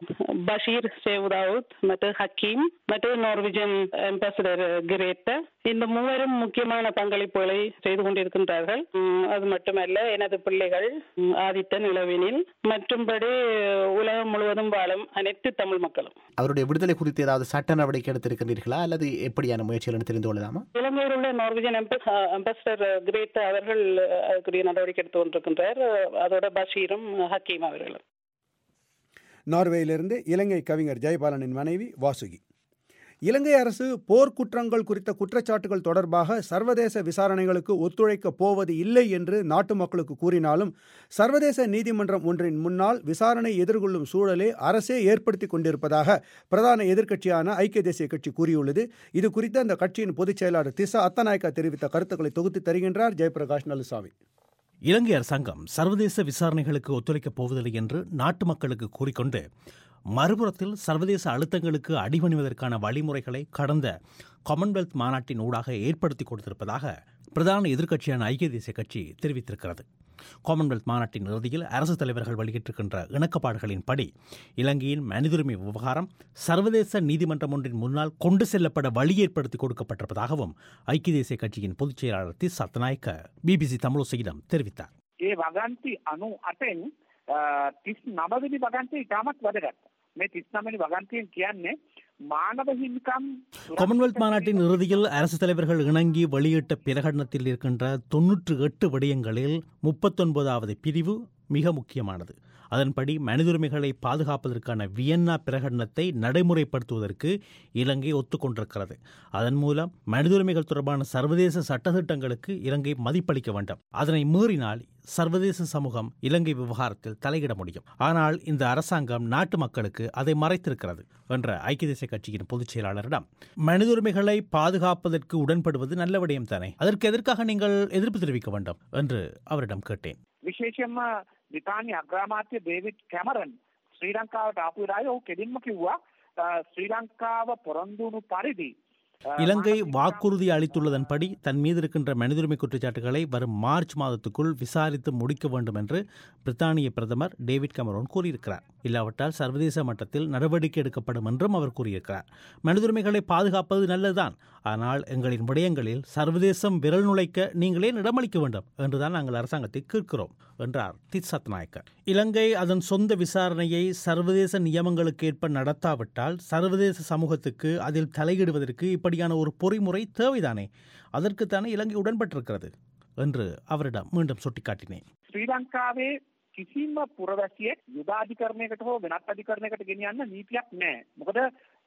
பஷீர் சேவுதாவுத் மற்றும் ஹக்கீம் மற்றும் நார்விஜன் அம்பாசிடர் கிரேட்ட இந்த மூவரும் முக்கியமான பங்களிப்புகளை செய்து கொண்டிருக்கின்றார்கள் உம், அது மட்டுமல்ல எனது பிள்ளைகள் உம், ஆதித்தன் இளவினில் மற்றும்படி உலகம் முழுவதும் வாழும் அனைத்து தமிழ் மக்களும் அவருடைய விடுதலை குறித்து ஏதாவது சட்ட நடவடிக்கை எடுத்திருக்கிறீர்களா அல்லது எப்படியான முயற்சிகள் என்று தெரிந்து கொள்ளலாமா இலங்கையில் உள்ள நார்விஜன் அம்பாசிடர் கிரேட் அவர்கள் அதுக்குரிய நடவடிக்கை எடுத்து கொண்டிருக்கின்றார் அதோட பஷீரும் ஹக்கீம் அவர்களும் நார்வேயிலிருந்து இலங்கை கவிஞர் ஜெயபாலனின் மனைவி வாசுகி இலங்கை அரசு போர்க்குற்றங்கள் குறித்த குற்றச்சாட்டுகள் தொடர்பாக சர்வதேச விசாரணைகளுக்கு ஒத்துழைக்கப் போவது இல்லை என்று நாட்டு மக்களுக்கு கூறினாலும் சர்வதேச நீதிமன்றம் ஒன்றின் முன்னால் விசாரணை எதிர்கொள்ளும் சூழலை அரசே ஏற்படுத்தி கொண்டிருப்பதாக பிரதான எதிர்க்கட்சியான ஐக்கிய தேசிய கட்சி கூறியுள்ளது இது குறித்து அந்த கட்சியின் பொதுச் செயலாளர் திசா அத்தநாயக்கா தெரிவித்த கருத்துக்களை தொகுத்து தருகின்றார் ஜெயபிரகாஷ் நலுசாமி இலங்கை அரசாங்கம் சர்வதேச விசாரணைகளுக்கு ஒத்துழைக்கப் போவதில்லை என்று நாட்டு மக்களுக்கு கூறிக்கொண்டு மறுபுறத்தில் சர்வதேச அழுத்தங்களுக்கு அடிபணிவதற்கான வழிமுறைகளை கடந்த காமன்வெல்த் மாநாட்டின் ஊடாக ஏற்படுத்தி கொடுத்திருப்பதாக பிரதான எதிர்க்கட்சியான ஐக்கிய தேசிய கட்சி தெரிவித்திருக்கிறது காமன்வெல்த் மாநாட்டின் இறுதியில் அரசு தலைவர்கள் வெளியிட்டிருக்கின்ற இணக்கப்பாடுகளின்படி இலங்கையின் மனிதுரிமை விவகாரம் சர்வதேச நீதிமன்றம் ஒன்றின் முன்னால் கொண்டு செல்லப்பட வழி ஏற்படுத்தி கொடுக்கப்பட்டிருப்பதாகவும் ஐக்கிய தேசிய கட்சியின் பொதுச் செயலாளர் தி சத்நாயக்க பிபிசி தமிழோசையிடம் தெரிவித்தார் ඒ වගන්ති අනු අටෙන් තිස් නමවිනි වගන්තය ඉතාමත් වැදගත් මේ තිස් නමනි වගන්තයෙන් කියන්නේ මානව හිමිකම් காமன்வெல்த் மாநாட்டின் இறுதியில் அரசு தலைவர்கள் இணங்கி வெளியிட்ட பிரகடனத்தில் இருக்கின்ற தொன்னூற்று எட்டு விடயங்களில் முப்பத்தொன்பதாவது பிரிவு மிக முக்கியமானது அதன்படி மனிதுரிமைகளை பாதுகாப்பதற்கான வியன்னா பிரகடனத்தை நடைமுறைப்படுத்துவதற்கு இலங்கை ஒத்துக்கொண்டிருக்கிறது அதன் மூலம் மனிதுரிமைகள் தொடர்பான சர்வதேச சட்டத்திட்டங்களுக்கு இலங்கை மதிப்பளிக்க வேண்டும் அதனை மீறினால் சர்வதேச சமூகம் இலங்கை விவகாரத்தில் தலையிட முடியும் ஆனால் இந்த அரசாங்கம் நாட்டு மக்களுக்கு அதை மறைத்திருக்கிறது என்ற ஐக்கிய தேசிய கட்சியின் பொதுச் செயலாளரிடம் மனிதுரிமைகளை பாதுகாப்பதற்கு உடன்படுவது நல்ல விடயம் தானே அதற்கு எதற்காக நீங்கள் எதிர்ப்பு தெரிவிக்க வேண்டும் என்று அவரிடம் கேட்டேன் විශේෂයෙන්ම බ්‍රිතාන්‍ය අග්‍රාමාත්‍ය ඩේවිඩ් කැමරන් ශ්‍රී ලංකාවට ආපු වෙලාවේ ඔහු කෙලින්ම කිව්වා අ, ශ්‍රී ලංකාව පොරොන්දුණු පරිදි අ, இலங்கை මානව හිමිකම් வாக்குறுதி அளித்துள்ளதன்படி தன் மீது இருக்கின்ற மனிதுரிமை குற்றச்சாட்டுகளை வரும் மார்ச் மாதத்துக்குள் விசாரித்து முடிக்க வேண்டும் என்று பிரித்தானிய பிரதமர் டேவிட் கமரோன் கூறியிருக்கிறார் இல்லாவிட்டால் சர்வதேச மட்டத்தில் நடவடிக்கை எடுக்கப்படும் என்றும் அவர் கூறியிருக்கிறார் மனிதுரிமைகளை பாதுகாப்பது நல்லதுதான் ஆனால் எங்களின் விடயங்களில் சர்வதேசம் விரல் நுழைக்க நீங்களே இடமளிக்க வேண்டும் என்றுதான் நாங்கள் அரசாங்கத்தை கேட்கிறோம் என்றார் தித் சத்நாயக்க இலங்கை அதன் சொந்த விசாரணையை சர்வதேச நியமங்களுக்கேற்ப நடத்தாவிட்டால் சர்வதேச சமூகத்துக்கு அதில் தலையிடுவதற்கு இப்படியான ஒரு பொறிமுறை தேவைதானே அதற்குத்தானே இலங்கை உடன்பட்டிருக்கிறது என்று அவரிடம் மீண்டும் சுட்டிக்காட்டினேன் ශ්‍රී ලංකාවේ කිසිම පුරවැසියෙක් යුදාධිකරණයකට හෝ වෙනත් අධිකරණයකට ගෙනියන්න නීතියක් නෑ. මොකද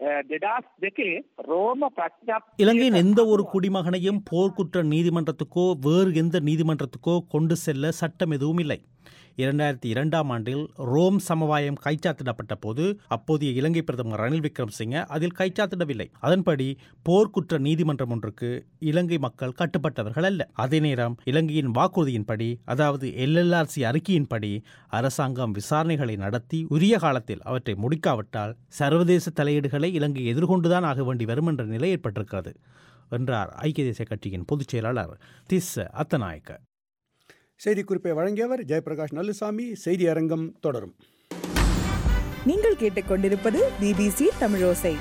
දෙදස් දෙකේ රෝම ප්‍රඥප් இலங்கையின் எந்த ஒரு குடிமகனையும் போர்க்குற்ற நீதிமன்றத்துக்கோ வேறு எந்த நீதிமன்றத்துக்கோ கொண்டு செல்ல சட்டம் எதுவும் இல்லை இரண்டாயிரத்தி இரண்டாம் ஆண்டில் ரோம் சமவாயம் கைச்சாத்திடப்பட்ட போது அப்போதைய இலங்கை பிரதமர் ரணில் விக்ரமசிங்க அதில் கைச்சாத்திடவில்லை அதன்படி போர்க்குற்ற நீதிமன்றம் ஒன்றுக்கு இலங்கை மக்கள் கட்டுப்பட்டவர்கள் அல்ல அதே நேரம் இலங்கையின் வாக்குறுதியின்படி அதாவது எல்எல்ஆர்சி அறிக்கையின்படி அரசாங்கம் விசாரணைகளை நடத்தி உரிய காலத்தில் அவற்றை முடிக்காவிட்டால் சர்வதேச தலையீடுகளை இலங்கை எதிர்கொண்டுதான் ஆக வேண்டி வரும் என்ற நிலை ஏற்பட்டிருக்கிறது என்றார் ஐக்கிய தேசிய கட்சியின் பொதுச் செயலாளர் திஸ் அத்தநாயக்க செய்திக்குறிப்பை வழங்கியவர் ஜெயபிரகாஷ் நல்லுசாமி செய்தி அரங்கம் தொடரும் நீங்கள் கேட்டுக்கொண்டிருப்பது பிபிசி தமிழோசை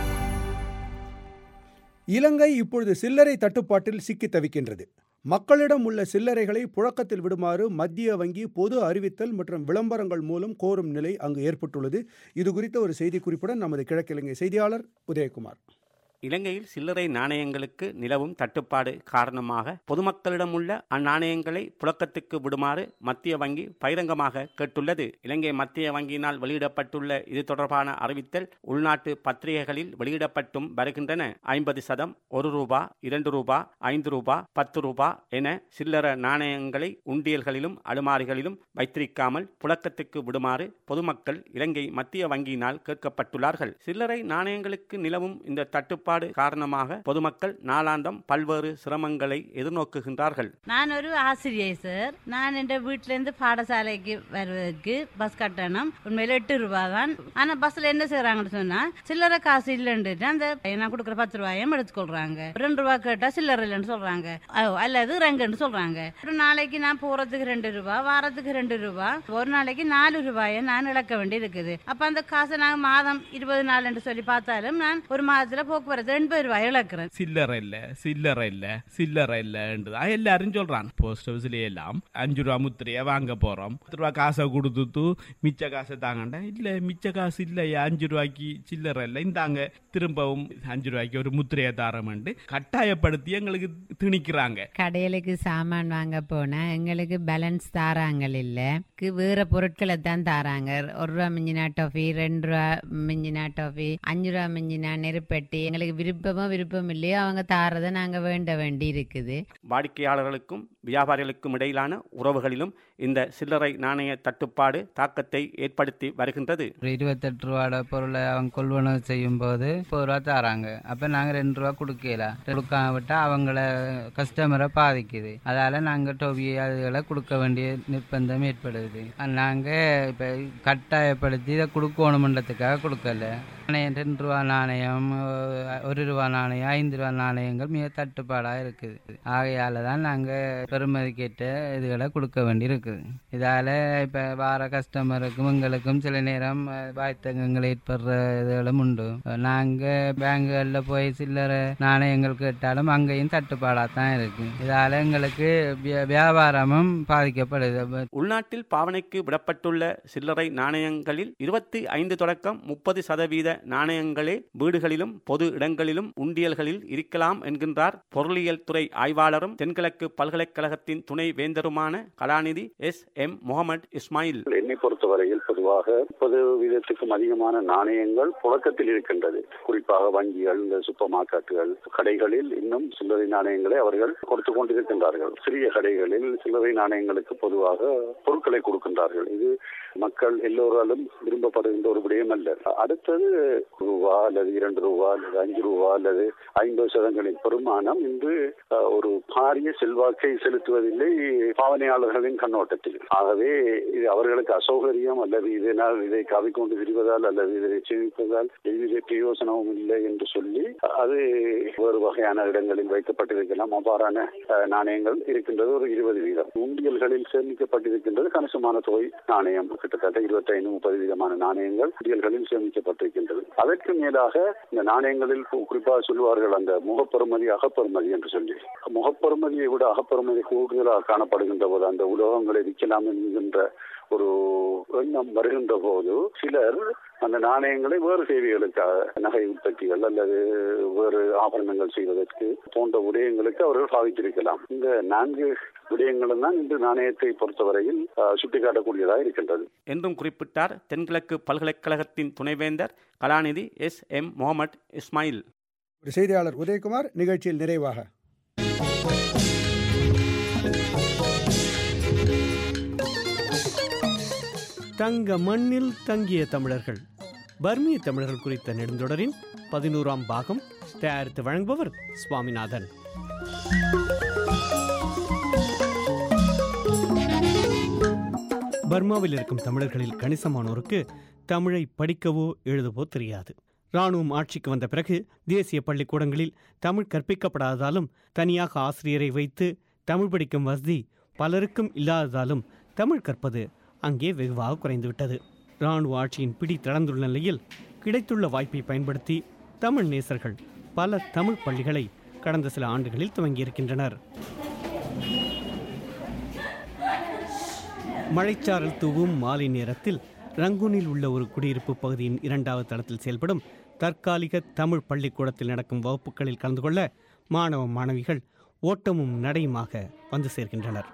இலங்கை இப்பொழுது சில்லறை தட்டுப்பாட்டில் சிக்கி தவிக்கின்றது மக்களிடம் உள்ள சில்லறைகளை புழக்கத்தில் விடுமாறு மத்திய வங்கி பொது அறிவித்தல் மற்றும் விளம்பரங்கள் மூலம் கோரும் நிலை அங்கு ஏற்பட்டுள்ளது இது குறித்த ஒரு செய்திக்குறிப்புடன் நமது கிழக்கிழங்கை செய்தியாளர் உதயகுமார் இலங்கையில் சில்லறை நாணயங்களுக்கு நிலவும் தட்டுப்பாடு காரணமாக பொதுமக்களிடம் உள்ள அந்நாணயங்களை புழக்கத்துக்கு விடுமாறு மத்திய வங்கி பகிரங்கமாக கேட்டுள்ளது இலங்கை மத்திய வங்கியினால் வெளியிடப்பட்டுள்ள இது தொடர்பான அறிவித்தல் உள்நாட்டு பத்திரிகைகளில் வெளியிடப்பட்டும் வருகின்றன ஐம்பது சதம் ஒரு ரூபா இரண்டு ரூபா ஐந்து ரூபா பத்து ரூபா என சில்லற நாணயங்களை உண்டியல்களிலும் அலுமாரிகளிலும் வைத்திருக்காமல் புழக்கத்துக்கு விடுமாறு பொதுமக்கள் இலங்கை மத்திய வங்கியினால் கேட்கப்பட்டுள்ளார்கள் சில்லறை நாணயங்களுக்கு நிலவும் இந்த தட்டுப்பாடு காரணமாக பொதுமக்கள் நாளாந்தம் பல்வேறு சிரமங்களை எதிர்நோக்குகின்றார்கள் நான் ஒரு ஆசிரியை சார் நான் என் வீட்ல இருந்து பாடசாலைக்கு வருவதற்கு பஸ் கட்டணம் உண்மையில எட்டு ரூபாய் தான் ஆனா பஸ்ல என்ன செய்யறாங்கன்னு சொன்னா சில்லறை காசு இல்லைன்னு அந்த நான் கொடுக்குற பத்து ரூபாயும் எடுத்துக்கொள்றாங்க ரெண்டு ரூபாய் கேட்டா சில்லறை இல்லைன்னு சொல்றாங்க ஓ, அல்லது ரெங்குன்னு சொல்றாங்க ஒரு நாளைக்கு நான் போறதுக்கு ரெண்டு ரூபாய் வாரத்துக்கு ரெண்டு ரூபாய் ஒரு நாளைக்கு நாலு ரூபாயை நான் இழக்க வேண்டி இருக்குது அப்ப அந்த காசை நான் மாதம் இருபது நாள் என்று சொல்லி பார்த்தாலும் நான் ஒரு மாதத்துல போக்குவரத்து எண்பது ரூபாய் இழக்கிறேன் சில்லறை இல்ல சில்லறை இல்ல சில்லறை இல்லன்றது அது எல்லாரும் சொல்றான் போஸ்ட் ஆஃபீஸ்ல எல்லாம் அஞ்சு ரூபா முத்திரைய வாங்க போறோம் பத்து ரூபா காசை கொடுத்துட்டு மிச்ச காசை தாங்கண்டா இல்ல மிச்ச காசு இல்லையா அஞ்சு ரூபாய்க்கு சில்லறை இல்லை இந்தாங்க திரும்பவும் அஞ்சு ரூபாய்க்கு ஒரு முத்திரையை தாரமெண்டு கட்டாயப்படுத்தி எங்களுக்கு திணிக்கிறாங்க கடையிலுக்கு சாமான் வாங்க போனா எங்களுக்கு பேலன்ஸ் தாராங்கள் இல்ல க்கு வேற பொருட்களை தான் தாராங்க ஒரு ரூபா மிஞ்சினா டாஃபி ரெண்டு ரூபா மிஞ்சினா டாஃபி அஞ்சு ரூபா மிஞ்சினா நெருப்பெட்டி எங்களுக்கு எங்களுக்கு விருப்பமோ விருப்பம் இல்லையோ அவங்க தாரதை நாங்க வேண்ட வேண்டி இருக்குது வாடிக்கையாளர்களுக்கும் வியாபாரிகளுக்கும் இடையிலான உறவுகளிலும் இந்த சில்லறை நாணய தட்டுப்பாடு தாக்கத்தை ஏற்படுத்தி வருகின்றது ஒரு இருபத்தெட்டு ரூபாட பொருளை அவங்க கொள்வனவு செய்யும் போது முப்பது ரூபா தராங்க அப்ப நாங்க ரெண்டு ரூபா கொடுக்கல கொடுக்காம விட்டா அவங்கள கஸ்டமரை பாதிக்குது அதால நாங்க டோபி அதுகளை கொடுக்க வேண்டிய நிர்பந்தம் ஏற்படுது நாங்க இப்ப கட்டாயப்படுத்தி இதை கொடுக்கணுமன்றதுக்காக கொடுக்கல நாணயம் ரெண்டு ரூபா நாணயம் ஒரு ரூபா நாணயம் ஐந்து ரூபா நாணயங்கள் மிக தட்டுப்பாடா இருக்குது ஆகையால தான் நாங்க பெருமதி கேட்ட இதுகளை கொடுக்க வேண்டி இருக்குது இதால இப்ப வார கஸ்டமருக்கும் எங்களுக்கும் சில நேரம் வாய்த்தகங்கள் ஏற்படுற இதுகளும் உண்டு நாங்க பேங்குகள்ல போய் சில்லறை நாணயங்கள் கேட்டாலும் அங்கேயும் தட்டுப்பாடா தான் இருக்கு இதால எங்களுக்கு வியா- வியாபாரமும் பாதிக்கப்படுது உள்நாட்டில் பாவனைக்கு விடப்பட்டுள்ள சில்லறை நாணயங்களில் இருபத்தி ஐந்து தொடக்கம் முப்பது சதவீத நாணயங்களே வீடுகளிலும் பொது இடங்களிலும் உண்டியல்களில் இருக்கலாம் என்கின்றார் பொருளியல் துறை ஆய்வாளரும் தென்கிழக்கு பல்கலைக்கழகத்தின் துணை வேந்தருமான கலாநிதி எஸ் எம் முகமது இஸ்மாயில் என்னை பொறுத்தவரையில் பொதுவாக முப்பது வீதத்துக்கும் அதிகமான நாணயங்கள் புழக்கத்தில் இருக்கின்றது குறிப்பாக வங்கிகள் இந்த சூப்பர் மார்க்கெட்டுகள் கடைகளில் இன்னும் சில்லறை நாணயங்களை அவர்கள் கொடுத்து கொண்டிருக்கின்றார்கள் சிறிய கடைகளில் சில்லறை நாணயங்களுக்கு பொதுவாக பொருட்களை கொடுக்கின்றார்கள் இது மக்கள் எல்லோராலும் விரும்பப்படுகின்ற ஒரு விடயம் அல்ல அடுத்தது ரூபா அல்லது இரண்டு ரூபா அல்லது அஞ்சு ரூபா அல்லது ஐம்பது சதங்களின் பெருமானம் இன்று அஹ், ஒரு பாரிய செல்வாக்கை செலுத்துவதில்லை பாவனையாளர்களின் கண்ணோட்டத்தில் ஆகவே இது அவர்களுக்கு அசௌகரியம் அல்லது இதனால் இதை காவிக்கொண்டு திரிவதால் அல்லது இதை சேமிப்பதால் எவ்வித பிரயோசனமும் இல்லை என்று சொல்லி அது வேறு வகையான இடங்களில் வைக்கப்பட்டிருக்கலாம் அவ்வாறான அஹ், நாணயங்கள் இருக்கின்றது ஒரு இருபது வீதம் உண்டியல்களில் சேமிக்கப்பட்டிருக்கின்றது கணிசமான தொகை நாணயம் கிட்டத்தட்ட இருபத்தி ஐந்து முப்பது வீதமான நாணயங்கள் உண்டியல்களில் சேமிக்கப்பட்டிருக்கின்றது அதற்கு மேலாக இந்த நாணயங்களில் கு- குறிப்பாக சொல்லுவார்கள் அந்த முகப்பெருமதி அகப்பெருமதி என்று சொல்லி முகப்பெருமதியை விட அகப்பெருமதி கூடுதலாக காணப்படுகின்ற போது அந்த உலோகங்களை விற்கலாம் என்கின்ற ஒரு எண்ணம் வருகின்ற போது சிலர் அந்த நாணயங்களை வேறு தேவைகளுக்காக நகை உற்பத்திகள் அல்லது வேறு ஆபரணங்கள் செய்வதற்கு போன்ற விடயங்களுக்கு அவர்கள் பாவித்திருக்கலாம் இந்த நான்கு விடயங்களும் தான் இன்று நாணயத்தை பொறுத்தவரையில் அஹ், சுட்டிக்காட்டக்கூடியதாக இருக்கின்றது என்றும் குறிப்பிட்டார் தென்கிழக்கு பல்கலைக்கழகத்தின் துணைவேந்தர் கலாநிதி எஸ் எம் முகமது இஸ்மாயில் ஒரு செய்தியாளர் உதயகுமார் நிகழ்ச்சியில் நிறைவாக தங்க மண்ணில் தங்கிய தமிழர்கள் பர்மிய தமிழர்கள் குறித்த நெடுந்தொடரின் பதினோராம் பாகம் தயாரித்து வழங்குபவர் சுவாமிநாதன் பர்மாவில் இருக்கும் தமிழர்களில் கணிசமானோருக்கு தமிழை படிக்கவோ எழுதவோ தெரியாது இராணுவம் ஆட்சிக்கு வந்த பிறகு தேசிய பள்ளிக்கூடங்களில் தமிழ் கற்பிக்கப்படாததாலும் தனியாக ஆசிரியரை வைத்து தமிழ் படிக்கும் வசதி பலருக்கும் இல்லாததாலும் தமிழ் கற்பது அங்கே வெகுவாக குறைந்துவிட்டது இராணுவ ஆட்சியின் பிடி தளர்ந்துள்ள நிலையில் கிடைத்துள்ள வாய்ப்பை பயன்படுத்தி தமிழ் நேசர்கள் பல தமிழ் பள்ளிகளை கடந்த சில ஆண்டுகளில் துவங்கியிருக்கின்றனர் மழைச்சாரல் தூவும் மாலை நேரத்தில் ரங்கூனில் உள்ள ஒரு குடியிருப்பு பகுதியின் இரண்டாவது தளத்தில் செயல்படும் தற்காலிக தமிழ் பள்ளிக்கூடத்தில் நடக்கும் வகுப்புகளில் கலந்து கொள்ள மாணவ மாணவிகள் ஓட்டமும் நடையுமாக வந்து சேர்க்கின்றனர்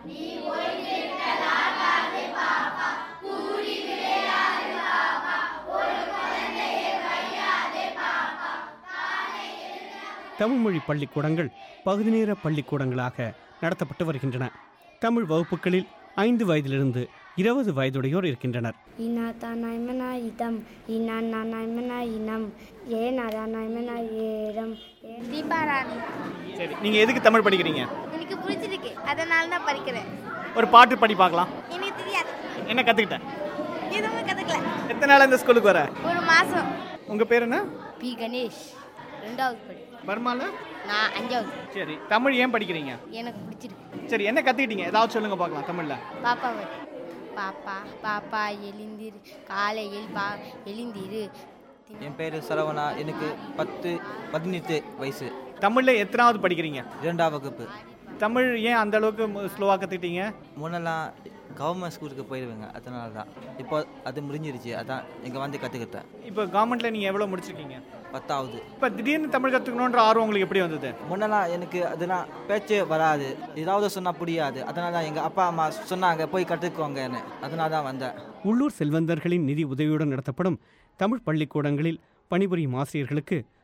தமிழ்மொழி பள்ளிக்கூடங்கள் பகுதி நேர பள்ளிக்கூடங்களாக நடத்தப்பட்டு வருகின்றன தமிழ் வகுப்புகளில் ஐந்து வயதிலிருந்து இருபது வயதுடையோர் இருக்கின்றனர் இனத்தானாய்மனா இதம் இனநானாய்மனா இனம் ஏனதானாய்மனா ஏரம் தீபாராணி சரி நீங்கள் எதுக்கு தமிழ் படிக்கிறீங்க எனக்கு பிடிச்சிருக்கு அதனால தான் படிக்கிறேன் ஒரு பாட்டு படி பார்க்கலாம் எனக்கு தெரியாது என்ன கற்றுக்கிட்டேன் எதுவுமே கற்றுக்கல எத்தனை நாள் இந்த ஸ்கூலுக்கு வர ஒரு மாதம் உங்கள் பேர் என்ன பி கணேஷ் ரெண்டாவது படி பர்மால நான் அஞ்சாவது சரி தமிழ் ஏன் படிக்கிறீங்க எனக்கு பிடிச்சிருக்கு சரி என்ன கற்றுக்கிட்டீங்க ஏதாவது சொல்லுங்க பார்க்கலாம் தமிழில் பாப்பா பாப்பா பாப்பா எழுந்திரு காலையில் பா எழுந்திரு என் பேர் சரவணா எனக்கு பத்து பதினெட்டு வயசு தமிழில் எத்தனாவது படிக்கிறீங்க இரண்டாம் வகுப்பு தமிழ் ஏன் அந்த அளவுக்கு ஸ்லோவாக கற்றுக்கிட்டீங்க முன்னெல்லாம் கவர்மெண்ட் ஸ்கூலுக்கு போயிடுவேங்க அதனால தான் இப்போ அது முடிஞ்சிருச்சு அதான் இங்கே வந்து கற்றுக்கிட்டேன் இப்போ கவர்மெண்ட்டில் நீங்கள் எவ்வளோ முடிச்சிருக்கீங்க பத்தாவது இப்போ திடீர்னு தமிழ் கற்றுக்கணுன்ற ஆர்வம் உங்களுக்கு எப்படி வந்தது முன்னெல்லாம் எனக்கு அதெல்லாம் பேச்சு வராது ஏதாவது சொன்னால் புரியாது அதனால தான் எங்கள் அப்பா அம்மா சொன்னாங்க போய் கற்றுக்கோங்கன்னு அதனால தான் வந்தேன் உள்ளூர் செல்வந்தர்களின் நிதி உதவியுடன் நடத்தப்படும் தமிழ் பள்ளிக்கூடங்களில் பணிபுரியும் ஆசிரியர்களுக்கு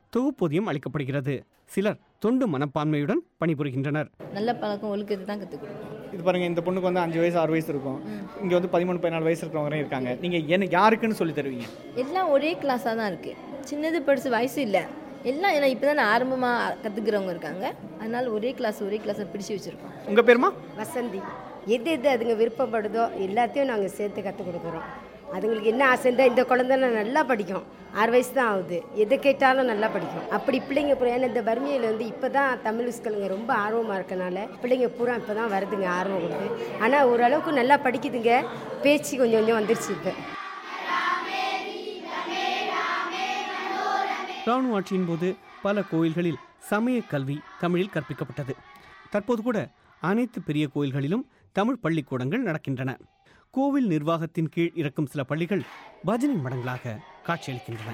தொகுப்பூதியம் அளிக்கப்படுகிறது சிலர் தொண்டு மனப்பான்மையுடன் பணிபுரிகின்றனர் நல்ல பழக்கம் ஒழுக்கத்தை தான் கற்றுக் கொடுக்கணும் இது பாருங்க இந்த பொண்ணுக்கு வந்து அஞ்சு வயசு ஆறு வயசு இருக்கும் இங்கே வந்து பதிமூணு பதினாலு வயசு இருக்கிறவங்க இருக்காங்க நீங்கள் என்ன யாருக்குன்னு சொல்லி தருவீங்க எல்லாம் ஒரே கிளாஸாக தான் இருக்குது சின்னது படிச்சு வயசு இல்லை எல்லாம் ஏன்னா இப்போ தான் ஆரம்பமாக கற்றுக்கிறவங்க இருக்காங்க அதனால ஒரே கிளாஸ் ஒரே கிளாஸை பிடிச்சு வச்சுருக்கோம் உங்கள் பேருமா வசந்தி எது எது அதுங்க விருப்பப்படுதோ எல்லாத்தையும் நாங்கள் சேர்த்து கற்றுக் கொடுக்குறோம் அதுங்களுக்கு என்ன ஆசை இருந்தால் இந்த குழந்தைல நல்லா படிக்கும் ஆறு வயசு தான் ஆகுது எதை கேட்டாலும் நல்லா படிக்கும் அப்படி பிள்ளைங்க பூரா ஏன்னா இந்த வறுமையில் வந்து இப்போ தான் தமிழ் ஸ்கூலுங்க ரொம்ப ஆர்வமாக இருக்கனால பிள்ளைங்க பூரா இப்போ தான் வருதுங்க ஆர்வம் கொடுத்து ஆனால் ஓரளவுக்கு நல்லா படிக்குதுங்க பேச்சு கொஞ்சம் கொஞ்சம் வந்துருச்சு இப்போ ராணுவ ஆட்சியின் போது பல கோயில்களில் சமய கல்வி தமிழில் கற்பிக்கப்பட்டது தற்போது கூட அனைத்து பெரிய கோயில்களிலும் தமிழ் பள்ளிக்கூடங்கள் நடக்கின்றன கோவில் நிர்வாகத்தின் கீழ் இருக்கும் சில பள்ளிகள் பஜனை மடங்களாக காட்சியளிக்கின்றன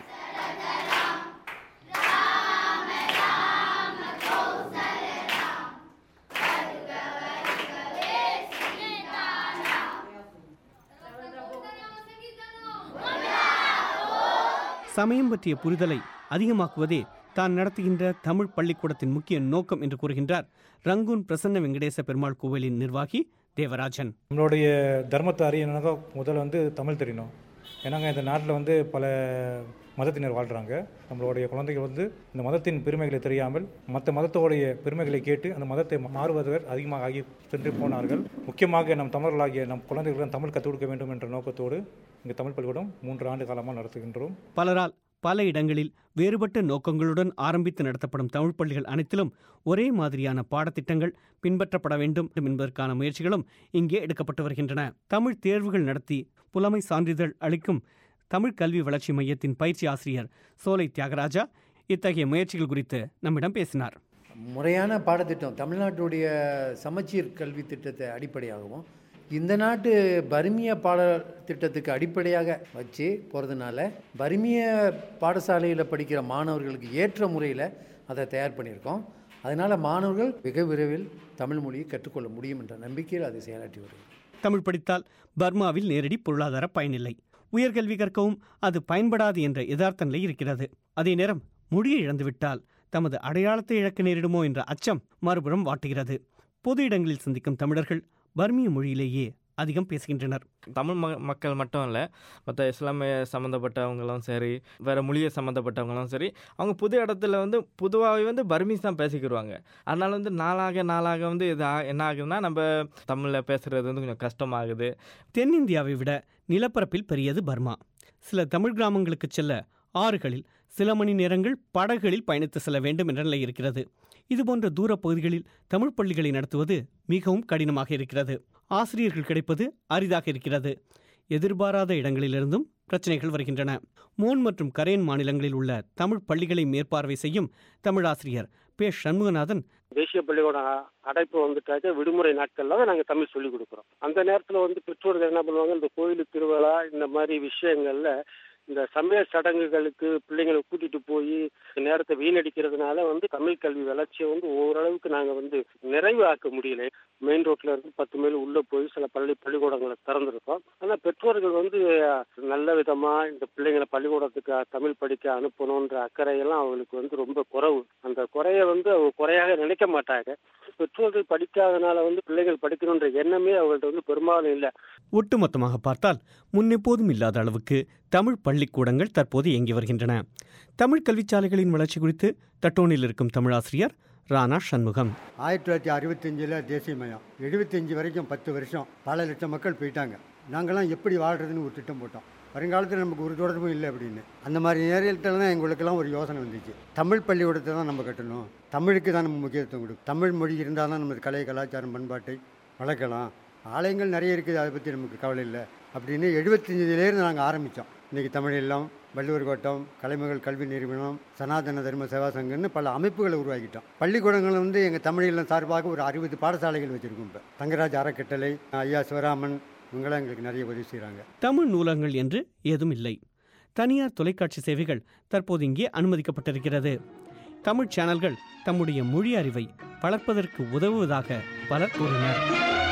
சமயம் பற்றிய புரிதலை அதிகமாக்குவதே தான் நடத்துகின்ற தமிழ் பள்ளிக்கூடத்தின் முக்கிய நோக்கம் என்று கூறுகின்றார் ரங்கூன் பிரசன்ன வெங்கடேச பெருமாள் கோவிலின் நிர்வாகி தேவராஜன் நம்மளுடைய தர்மத்தை அறியணுனாக்கா முதல்ல வந்து தமிழ் தெரியணும் ஏன்னாங்க இந்த நாட்டில் வந்து பல மதத்தினர் வாழ்கிறாங்க நம்மளுடைய குழந்தைகள் வந்து இந்த மதத்தின் பெருமைகளை தெரியாமல் மற்ற மதத்தோடைய பெருமைகளை கேட்டு அந்த மதத்தை மாறுவதற்கு அதிகமாக ஆகி சென்று போனார்கள் முக்கியமாக நம் தமிழர்களாகிய நம் குழந்தைகளுக்கு தமிழ் கற்றுக் கொடுக்க வேண்டும் என்ற நோக்கத்தோடு இங்கே தமிழ் பள்ளிக்கூடம் மூன்று ஆண்டு காலமாக நடத்துகின்றோம் பலரால் பல இடங்களில் வேறுபட்ட நோக்கங்களுடன் ஆரம்பித்து நடத்தப்படும் தமிழ் பள்ளிகள் அனைத்திலும் ஒரே மாதிரியான பாடத்திட்டங்கள் பின்பற்றப்பட வேண்டும் என்பதற்கான முயற்சிகளும் இங்கே எடுக்கப்பட்டு வருகின்றன தமிழ் தேர்வுகள் நடத்தி புலமை சான்றிதழ் அளிக்கும் தமிழ் கல்வி வளர்ச்சி மையத்தின் பயிற்சி ஆசிரியர் சோலை தியாகராஜா இத்தகைய முயற்சிகள் குறித்து நம்மிடம் பேசினார் முறையான பாடத்திட்டம் தமிழ்நாட்டுடைய சமச்சீர் கல்வி திட்டத்தை அடிப்படையாகவும் இந்த நாட்டு பர்மிய பாடத்திட்டத்துக்கு அடிப்படையாக வச்சு போகிறதுனால பர்மிய பாடசாலையில் படிக்கிற மாணவர்களுக்கு ஏற்ற முறையில் அதை தயார் பண்ணியிருக்கோம் அதனால் மாணவர்கள் மிக விரைவில் தமிழ் மொழியை கற்றுக்கொள்ள முடியும் என்ற நம்பிக்கையில் அதை செயலாற்றி வருகிறது தமிழ் படித்தால் பர்மாவில் நேரடி பொருளாதார பயனில்லை உயர்கல்வி கற்கவும் அது பயன்படாது என்ற யதார்த்த நிலை இருக்கிறது அதே நேரம் மொழியை இழந்துவிட்டால் தமது அடையாளத்தை இழக்க நேரிடுமோ என்ற அச்சம் மறுபுறம் வாட்டுகிறது பொது இடங்களில் சந்திக்கும் தமிழர்கள் பர்மிய மொழியிலேயே அதிகம் பேசுகின்றனர் தமிழ் ம மக்கள் மட்டும் இல்லை மற்ற இஸ்லாமிய சம்மந்தப்பட்டவங்களும் சரி வேறு மொழியை சம்மந்தப்பட்டவங்களும் சரி அவங்க புது இடத்துல வந்து பொதுவாகவே வந்து பர்மீஸ் தான் பேசிக்கிடுவாங்க அதனால் வந்து நாளாக நாளாக வந்து இது ஆ- என்ன ஆகுதுன்னா நம்ம தமிழில் பேசுகிறது வந்து கொஞ்சம் கஷ்டமாகுது தென்னிந்தியாவை விட நிலப்பரப்பில் பெரியது பர்மா சில தமிழ் கிராமங்களுக்கு செல்ல ஆறுகளில் சில மணி நேரங்கள் படகுகளில் பயணித்து செல்ல வேண்டும் என்ற நிலை இருக்கிறது இதுபோன்ற தூர பகுதிகளில் தமிழ் பள்ளிகளை நடத்துவது மிகவும் கடினமாக இருக்கிறது ஆசிரியர்கள் கிடைப்பது அரிதாக இருக்கிறது எதிர்பாராத இடங்களிலிருந்தும் பிரச்சனைகள் வருகின்றன மோன் மற்றும் கரேன் மாநிலங்களில் உள்ள தமிழ் பள்ளிகளை மேற்பார்வை செய்யும் தமிழாசிரியர் பே சண்முகநாதன் தேசிய பள்ளிக்கூட அடைப்பு வந்துட்டாக்க விடுமுறை நாட்கள்ல தான் நாங்க தமிழ் சொல்லி கொடுக்குறோம் அந்த நேரத்துல வந்து பெற்றோர்கள் என்ன பண்ணுவாங்க இந்த கோயில் திருவிழா இந்த மாதிரி விஷயங்கள்ல இந்த சமய சடங்குகளுக்கு பிள்ளைங்களை கூட்டிட்டு போய் நேரத்தை வீணடிக்கிறதுனால வந்து தமிழ் கல்வி வளர்ச்சியை வந்து ஓரளவுக்கு நாங்க வந்து நிறைவு ஆக்க முடியல மெயின் ரோட்ல இருந்து பத்து மைல் உள்ள போய் சில பள்ளி பள்ளிக்கூடங்களை திறந்திருக்கோம் ஆனா பெற்றோர்கள் வந்து நல்ல விதமா இந்த பிள்ளைங்களை பள்ளிக்கூடத்துக்கு தமிழ் படிக்க அனுப்பணுன்ற அக்கறையெல்லாம் அவங்களுக்கு வந்து ரொம்ப குறைவு அந்த குறைய வந்து அவங்க குறையாக நினைக்க மாட்டாங்க பெற்றோர்கள் படிக்காதனால வந்து பிள்ளைகள் படிக்கணுன்ற எண்ணமே அவங்கள்ட்ட வந்து பெரும்பாலும் இல்லை ஒட்டுமொத்தமாக பார்த்தால் முன்னெப்போதும் இல்லாத அளவுக்கு தமிழ் பள்ளிக்கூடங்கள் தற்போது இயங்கி வருகின்றன தமிழ் கல்விச்சாலைகளின் வளர்ச்சி குறித்து தட்டோனில் இருக்கும் தமிழாசிரியர் ராணா சண்முகம் ஆயிரத்தி தொள்ளாயிரத்தி அறுபத்தஞ்சில் தேசியமயம் எழுபத்தஞ்சு வரைக்கும் பத்து வருஷம் பல லட்சம் மக்கள் போயிட்டாங்க நாங்களாம் எப்படி வாழ்கிறதுன்னு ஒரு திட்டம் போட்டோம் வருங்காலத்தில் நமக்கு ஒரு தொடர்பும் இல்லை அப்படின்னு அந்த மாதிரி நேரத்தில் தான் எங்களுக்கெல்லாம் ஒரு யோசனை வந்துச்சு தமிழ் பள்ளிக்கூடத்தை தான் நம்ம கட்டணும் தமிழுக்கு தான் நம்ம முக்கியத்துவம் கொடுக்கும் தமிழ் மொழி இருந்தால் தான் நமது கலை கலாச்சாரம் பண்பாட்டை வளர்க்கலாம் ஆலயங்கள் நிறைய இருக்குது அதை பற்றி நமக்கு கவலை இல்லை அப்படின்னு எழுபத்தஞ்சிலேருந்து நாங்கள் ஆரம்பித்தோம் இன்றைக்கி தமிழ் இல்லம் வள்ளுவர் கோட்டம் கலைமகள் கல்வி நிறுவனம் சனாதன தர்ம சேவா சங்கம்னு பல அமைப்புகளை உருவாக்கிட்டோம் பள்ளிக்கூடங்கள் வந்து எங்கள் தமிழ் இல்லம் சார்பாக ஒரு அறுபது பாடசாலைகள் வச்சுருக்கோம் இப்போ தங்கராஜ் அறக்கட்டளை ஐயா சிவராமன் இவங்களாம் எங்களுக்கு நிறைய உதவி செய்கிறாங்க தமிழ் நூலகங்கள் என்று ஏதும் இல்லை தனியார் தொலைக்காட்சி சேவைகள் தற்போது இங்கே அனுமதிக்கப்பட்டிருக்கிறது தமிழ் சேனல்கள் தம்முடைய மொழி அறிவை வளர்ப்பதற்கு உதவுவதாக பலர் கூறினர்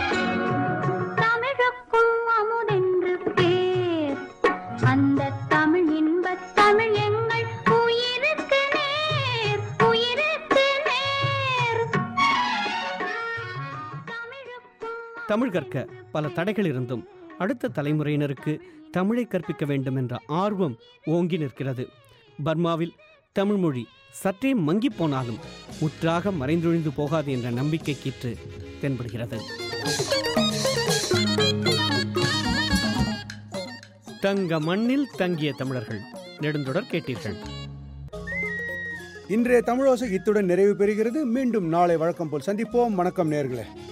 தமிழுக்கும் அமுதென்று பேர் அந்த தமிழ் இன்பத் தமிழ் எங்கள் உயிருக்கு நேர் தமிழ் கற்க பல தடைகள் இருந்தும் அடுத்த தலைமுறையினருக்கு தமிழை கற்பிக்க வேண்டும் என்ற ஆர்வம் ஓங்கி நிற்கிறது பர்மாவில் தமிழ் மொழி சற்றே மங்கி போனாலும் முற்றாக மறைந்தொழிந்து போகாது என்ற நம்பிக்கை கீற்று தென்படுகிறது தங்க மண்ணில் தங்கிய தமிழர்கள் நெடுந்தொடர் கேட்டீர்கள் இன்றைய தமிழோசை இத்துடன் நிறைவு பெறுகிறது மீண்டும் நாளை வழக்கம் போல் சந்திப்போம் வணக்கம் நேர்களே